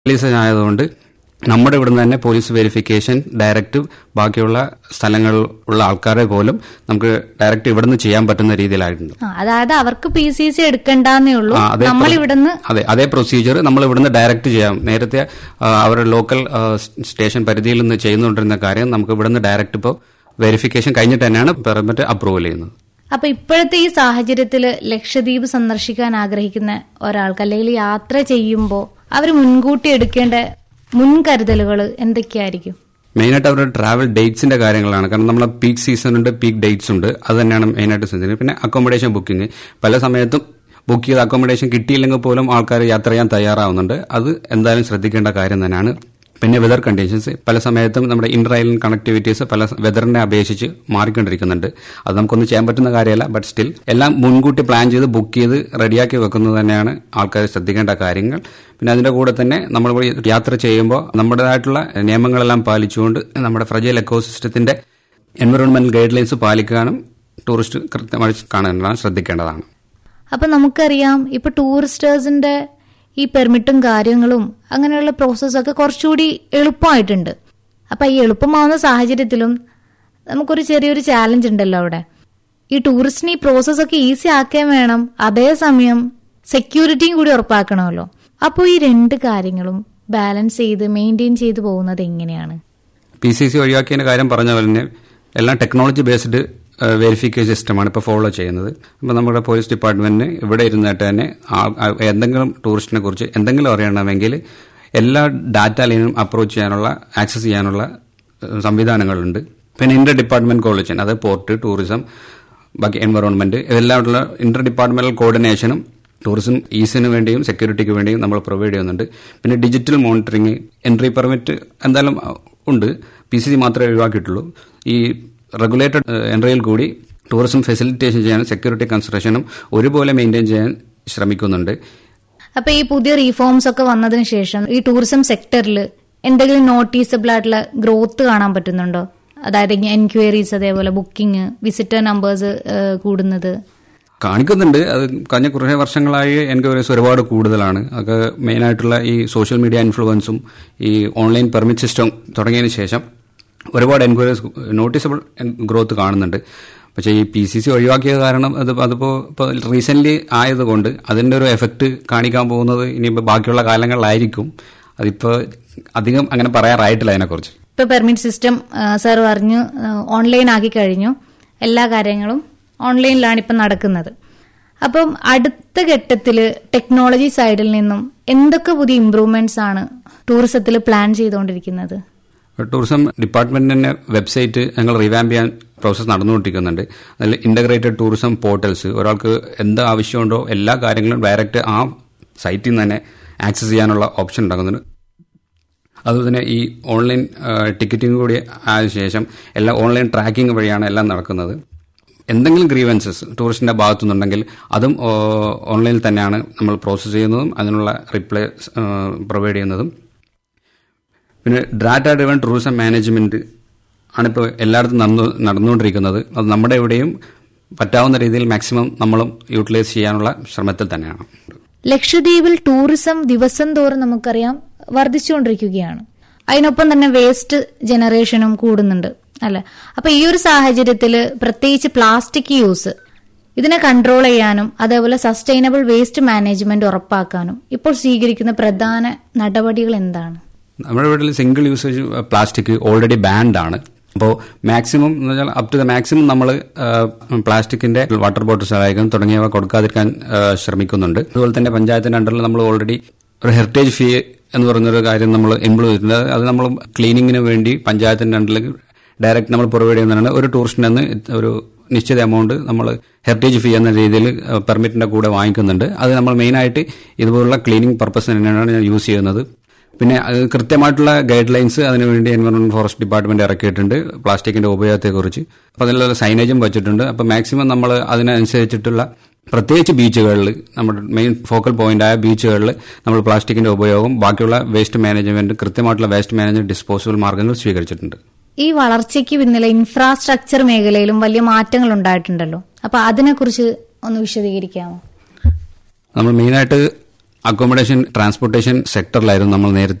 police ആയതുകൊണ്ട് നമ്മുടെ ഇവിടുന്ന് തന്നെ പോലീസ് വെരിഫിക്കേഷൻ ഡയറക്റ്റ് ബാക്കിയുള്ള സ്ഥലങ്ങളിൽ ഉള്ള ആൾക്കാരെ പോലും നമുക്ക് ഡയറക്റ്റ് ഇവിടുന്ന് ചെയ്യാൻ പറ്റുന്ന രീതിയിലായിട്ടുണ്ട് ആ, അതായത് അവർക്ക് പി സി സി എടുക്കണ്ടെന്നേ ഉള്ളൂ ആ, അതേ നമ്മൾ പ്രൊ- ഇവിടുന്ന് അതെ അതേ പ്രൊസീജിയർ നമ്മൾ ഇവിടുന്ന് ഡയറക്റ്റ് ചെയ്യാം നേരത്തെ ആ, അവരുടെ ലോക്കൽ ആ, സ്റ്റേഷൻ പരിധിയിൽ നിന്ന് ചെയ്യുന്നുകൊണ്ടിരുന്ന കാര്യം നമുക്ക് ഇവിടുന്ന് ഡയറക്റ്റ് ഇപ്പോൾ വെരിഫിക്കേഷൻ കഴിഞ്ഞിട്ട് തന്നെയാണ് പെർമിറ്റ് അപ്രൂവൽ ചെയ്യുന്നത് അപ്പൊ ഇപ്പോഴത്തെ ഈ സാഹചര്യത്തിൽ ലക്ഷദ്വീപ് സന്ദർശിക്കാൻ ആഗ്രഹിക്കുന്ന ഒരാൾക്ക് അല്ലെങ്കിൽ യാത്ര ചെയ്യുമ്പോൾ അവർ മുൻകൂട്ടി എടുക്കേണ്ട മുൻകരുതലുകൾ എന്തൊക്കെയായിരിക്കും മെയിനായിട്ട് അവരുടെ ട്രാവൽ ഡേറ്റ്സിന്റെ കാര്യങ്ങളാണ് കാരണം നമ്മളെ പീക്ക് സീസൺ ഉണ്ട് പീക്ക് ഡേറ്റ്സ് ഉണ്ട് അത് തന്നെയാണ് മെയിനായിട്ട് ശ്രദ്ധിക്കുന്നത് പിന്നെ അക്കോമഡേഷൻ ബുക്കിംഗ് പല സമയത്തും ബുക്ക് ചെയ്ത അക്കോമഡേഷൻ കിട്ടിയില്ലെങ്കിൽ പോലും ആൾക്കാർ യാത്ര ചെയ്യാൻ തയ്യാറാവുന്നുണ്ട് അത് എന്തായാലും ശ്രദ്ധിക്കേണ്ട കാര്യം തന്നെയാണ് പിന്നെ വെതർ കണ്ടീഷൻസ് പല സമയത്തും നമ്മുടെ ഇന്റർ ഐലൻഡ് കണക്ടിവിറ്റീസ് പല വെതറിനെ അപേക്ഷിച്ച് മാറിക്കൊണ്ടിരിക്കുന്നുണ്ട് അത് നമുക്കൊന്നും ചെയ്യാൻ പറ്റുന്ന കാര്യമല്ല ബട്ട് സ്റ്റിൽ എല്ലാം മുൻകൂട്ടി പ്ലാൻ ചെയ്ത് ബുക്ക് ചെയ്ത് റെഡിയാക്കി വെക്കുന്നത് തന്നെയാണ് ആൾക്കാർ ശ്രദ്ധിക്കേണ്ട കാര്യങ്ങൾ പിന്നെ അതിന്റെ കൂടെ തന്നെ നമ്മൾ യാത്ര ചെയ്യുമ്പോൾ നമ്മുടേതായിട്ടുള്ള നിയമങ്ങളെല്ലാം പാലിച്ചുകൊണ്ട് നമ്മുടെ ഫ്രജൈൽ എക്കോസിസ്റ്റത്തിന്റെ എൻവറോൺമെന്റൽ ഗൈഡ് ലൈൻസ് പാലിക്കാനും ടൂറിസ്റ്റ് കൃത്യമായി കാണാൻ ശ്രദ്ധിക്കേണ്ടതാണ് അപ്പൊ നമുക്കറിയാം ഇപ്പൊ ടൂറിസ്റ്റേഴ്സിന്റെ ഈ പെർമിറ്റും കാര്യങ്ങളും അങ്ങനെയുള്ള പ്രോസസ്സൊക്കെ കുറച്ചുകൂടി എളുപ്പമായിട്ടുണ്ട് അപ്പൊ ഈ എളുപ്പമാവുന്ന സാഹചര്യത്തിലും നമുക്കൊരു ചെറിയൊരു ചാലഞ്ച് ഉണ്ടല്ലോ അവിടെ ഈ ടൂറിസ്റ്റിന് ഈ പ്രോസസ്സൊക്കെ ഈസി ആക്കാൻ വേണം അതേസമയം സെക്യൂരിറ്റിയും കൂടി ഉറപ്പാക്കണമല്ലോ അപ്പോൾ ഈ രണ്ട് കാര്യങ്ങളും ബാലൻസ് ചെയ്ത് മെയിൻറ്റെയിൻ ചെയ്ത് പോകുന്നത് എങ്ങനെയാണ് പി സി സി ഒഴിവാക്കിയതിന്റെ കാര്യം പറഞ്ഞ പോലെ തന്നെ എല്ലാം ടെക്നോളജി ബേസ്ഡ് വെരിഫിക്കേഷൻ സിസ്റ്റമാണ് ഇപ്പോൾ ഫോളോ ചെയ്യുന്നത് അപ്പോൾ നമ്മുടെ പോലീസ് ഡിപ്പാർട്ട്മെന്റിന് ഇവിടെ ഇരുന്നിട്ട് തന്നെ ആ- ആ- എന്തെങ്കിലും ടൂറിസ്റ്റിനെ കുറിച്ച് എന്തെങ്കിലും അറിയണമെങ്കിൽ എല്ലാ ഡാറ്റ ലൈനും അപ്രോച്ച് ചെയ്യാനുള്ള ആക്സസ് ചെയ്യാനുള്ള ഏഹ്, സംവിധാനങ്ങളുണ്ട് പിന്നെ ഇന്റർ ഡിപ്പാർട്ട്മെന്റ് കോളേജ് അത് പോർട്ട് ടൂറിസം ബാക്കി എൻവറോൺമെന്റ് ഇതെല്ലാമുള്ള ഇന്റർ ഡിപ്പാർട്ട്മെന്റൽ കോർഡിനേഷനും ടൂറിസം ഈസിന് വേണ്ടിയും സെക്യൂരിറ്റിക്ക് വേണ്ടിയും നമ്മൾ പ്രൊവൈഡ് ചെയ്യുന്നുണ്ട് പിന്നെ ഡിജിറ്റൽ മോണിറ്ററിംഗ് എൻട്രി പെർമിറ്റ് എന്തായാലും അഹ്, ഉണ്ട് പി സി സി മാത്രമേ ഒഴിവാക്കിയിട്ടുള്ളൂ ഈ റെഗുലേറ്റഡ് എൻട്രിയിൽ കൂടി ടൂറിസം ഫെസിലിറ്റേഷൻ ചെയ്യാനും സെക്യൂരിറ്റി കൺസിഡറേഷനും ഒരുപോലെ മെയിൻറ്റെയിൻ ചെയ്യാൻ ശ്രമിക്കുന്നുണ്ട് അപ്പൊ ഈ പുതിയ റീഫോംസ് ഒക്കെ വന്നതിന് ശേഷം ഈ ടൂറിസം സെക്ടറിൽ എന്തെങ്കിലും നോട്ടീസബിൾ ആയിട്ടുള്ള ഗ്രോത്ത് കാണാൻ പറ്റുന്നുണ്ടോ അതായത് എൻക്വയറീസ് അതേപോലെ ബുക്കിംഗ് വിസിറ്റർ നമ്പേഴ്സ് കൂടുന്നത് കാണിക്കുന്നുണ്ട് അത് കഴിഞ്ഞ കുറേ വർഷങ്ങളായി എൻക്വയറീസ് ഒരുപാട് കൂടുതലാണ് അതൊക്കെ മെയിനായിട്ടുള്ള ഈ സോഷ്യൽ മീഡിയ ഇൻഫ്ലുവൻസും ഈ ഓൺലൈൻ പെർമിറ്റ് സിസ്റ്റം തുടങ്ങിയതിന് ശേഷം ഒരുപാട് എൻക്വയറീസ് നോട്ടീസബിൾ ഗ്രോത്ത് കാണുന്നുണ്ട് പക്ഷേ ഈ പി സി സി ഒഴിവാക്കിയ കാരണം അത് അതിപ്പോൾ ഇപ്പോൾ റീസെന്റ് ആയതുകൊണ്ട് അതിൻ്റെ ഒരു എഫക്റ്റ് കാണിക്കാൻ പോകുന്നത് ഇനിയിപ്പോൾ ബാക്കിയുള്ള കാലങ്ങളിലായിരിക്കും അതിപ്പോൾ അധികം അങ്ങനെ പറയാറായിട്ടില്ല അതിനെക്കുറിച്ച് ഇപ്പൊ പെർമിറ്റ് സിസ്റ്റം സാർ പറഞ്ഞു ഓൺലൈൻ ആക്കി കഴിഞ്ഞു എല്ലാ കാര്യങ്ങളും ഓൺലൈനിലാണ് ഇപ്പം നടക്കുന്നത് അപ്പം അടുത്ത ഘട്ടത്തിൽ ടെക്നോളജി സൈഡിൽ നിന്നും എന്തൊക്കെ പുതിയ ഇംപ്രൂവ്മെന്റ്സ് ആണ് ടൂറിസത്തിൽ പ്ലാൻ ചെയ്തുകൊണ്ടിരിക്കുന്നത് ടൂറിസം ഡിപ്പാർട്ട്മെന്റിന്റെ വെബ്സൈറ്റ് ഞങ്ങൾ റിവാമ്പ് ചെയ്യാൻ പ്രോസസ്സ് നടന്നുകൊണ്ടിരിക്കുന്നുണ്ട് അതിൽ ഇന്റഗ്രേറ്റഡ് ടൂറിസം പോർട്ടൽസ് ഒരാൾക്ക് എന്ത് ആവശ്യമുണ്ടോ എല്ലാ കാര്യങ്ങളും ഡയറക്റ്റ് ആ സൈറ്റിൽ നിന്ന് തന്നെ ആക്സസ് ചെയ്യാനുള്ള ഓപ്ഷൻ ഉണ്ടാക്കുന്നുണ്ട് അതുപോലെ തന്നെ ഈ ഓൺലൈൻ ടിക്കറ്റിംഗ് കൂടി ആയ ശേഷം എല്ലാം ഓൺലൈൻ ട്രാക്കിംഗ് വഴിയാണ് എല്ലാം നടക്കുന്നത് എന്തെങ്കിലും ഗ്രീവൻസസ് ടൂറിസ്റ്റിന്റെ ഭാഗത്തു നിന്നുണ്ടെങ്കിൽ അതും ഓ- ഓൺലൈനിൽ തന്നെയാണ് നമ്മൾ പ്രോസസ്സ് ചെയ്യുന്നതും അതിനുള്ള റിപ്ലൈ പ്രൊവൈഡ് ചെയ്യുന്നതും പിന്നെ ഡാറ്റ ഡ്രിവൺ ടൂറിസം മാനേജ്മെന്റ് ആണിപ്പോൾ എല്ലായിടത്തും നടന്നു നടന്നുകൊണ്ടിരിക്കുന്നത് അത് നമ്മുടെ ഇവിടെയും പറ്റാവുന്ന രീതിയിൽ മാക്സിമം നമ്മളും യൂട്ടിലൈസ് ചെയ്യാനുള്ള ശ്രമത്തിൽ തന്നെയാണ് ലക്ഷദ്വീപിൽ ടൂറിസം ദിവസം തോറും നമുക്കറിയാം വർദ്ധിച്ചുകൊണ്ടിരിക്കുകയാണ് അതിനൊപ്പം തന്നെ വേസ്റ്റ് ജനറേഷനും കൂടുന്നുണ്ട് അല്ലെ അപ്പൊ ഈ ഒരു സാഹചര്യത്തിൽ പ്രത്യേകിച്ച് പ്ലാസ്റ്റിക് യൂസ് ഇതിനെ കൺട്രോൾ ചെയ്യാനും അതേപോലെ സസ്റ്റൈനബിൾ വേസ്റ്റ് മാനേജ്മെന്റ് ഉറപ്പാക്കാനും ഇപ്പോൾ സ്വീകരിക്കുന്ന പ്രധാന നടപടികൾ എന്താണ് നമ്മുടെ വീട്ടിൽ single usage plastic already banned ആണ് അപ്പോൾ മാക്സിമം എന്ന് വെച്ചാൽ അപ് ടു ദ മാക്സിമം നമ്മൾ പ്ലാസ്റ്റിക്കിന്റെ വാട്ടർ ബോട്ടിൽസ് ആയിരിക്കും തുടങ്ങിയവ കൊടുക്കാതിരിക്കാൻ ആ, ശ്രമിക്കുന്നുണ്ട് അതുപോലെ തന്നെ പഞ്ചായത്തിന്റെ അണ്ടറിൽ നമ്മൾ ഓൾറെഡി ഒരു ഹെറിറ്റേജ് ഫീ എന്ന് പറയുന്നൊരു കാര്യം നമ്മൾ ഇംപ്ലിമെന്റ് ചെയ്തിട്ടുണ്ട് അത് നമ്മൾ ക്ലീനിങ്ങിന് വേണ്ടി പഞ്ചായത്തിന്റെ അണ്ടറിൽ ഡയറക്റ്റ് നമ്മൾ പ്രൊവൈഡ് ചെയ്യുന്നതാണ് ഒരു ടൂറിസ്റ്റിന് നിന്ന് ഒരു നിശ്ചിത എമൗണ്ട് നമ്മൾ ഹെറിറ്റേജ് ഫീ എന്ന രീതിയിൽ പെർമിറ്റിന്റെ കൂടെ വാങ്ങിക്കുന്നുണ്ട് അത് നമ്മൾ മെയിനായിട്ട് ഇതുപോലുള്ള ക്ലീനിങ് പർപ്പസിന് തന്നെയാണ് ഞാൻ യൂസ് ചെയ്യുന്നത് പിന്നെ അത് കൃത്യമായിട്ടുള്ള ഗൈഡ് ലൈൻസ് അതിനുവേണ്ടി എൻവയോൺമെന്റ് ഫോറസ്റ്റ് ഡിപ്പാർട്ട്മെന്റ് ഇറക്കിയിട്ടുണ്ട് പ്ലാസ്റ്റിക്കിന്റെ ഉപയോഗത്തെക്കുറിച്ച് അപ്പോൾ അതിലുള്ള സൈനേജും വെച്ചിട്ടുണ്ട് അപ്പോൾ മാക്സിമം നമ്മൾ അതിനനുസരിച്ചിട്ടുള്ള പ്രത്യേകിച്ച് ബീച്ചുകളിൽ നമ്മുടെ മെയിൻ ഫോക്കൽ പോയിന്റായ ബീച്ചുകളിൽ നമ്മൾ പ്ലാസ്റ്റിക്കിന്റെ ഉപയോഗം ബാക്കിയുള്ള വേസ്റ്റ് മാനേജ്മെന്റ് കൃത്യമായിട്ടുള്ള വേസ്റ്റ് മാനേജ്മെന്റ് ഡിസ്പോസബിൾ മാർഗ്ഗങ്ങൾ സ്വീകരിച്ചിട്ടുണ്ട് ഈ വളർച്ചയ്ക്ക് പിന്നിലെ ഇൻഫ്രാസ്ട്രക്ചർ മേഖലയിലും വലിയ മാറ്റങ്ങൾ ഉണ്ടായിട്ടുണ്ടല്ലോ അപ്പൊ അതിനെക്കുറിച്ച് ഒന്ന് വിശദീകരിക്കാമോ നമ്മൾ മെയിനായിട്ട് അക്കോമഡേഷൻ ട്രാൻസ്പോർട്ടേഷൻ സെക്ടറിലായിരുന്നു നമ്മൾ നേരത്തെ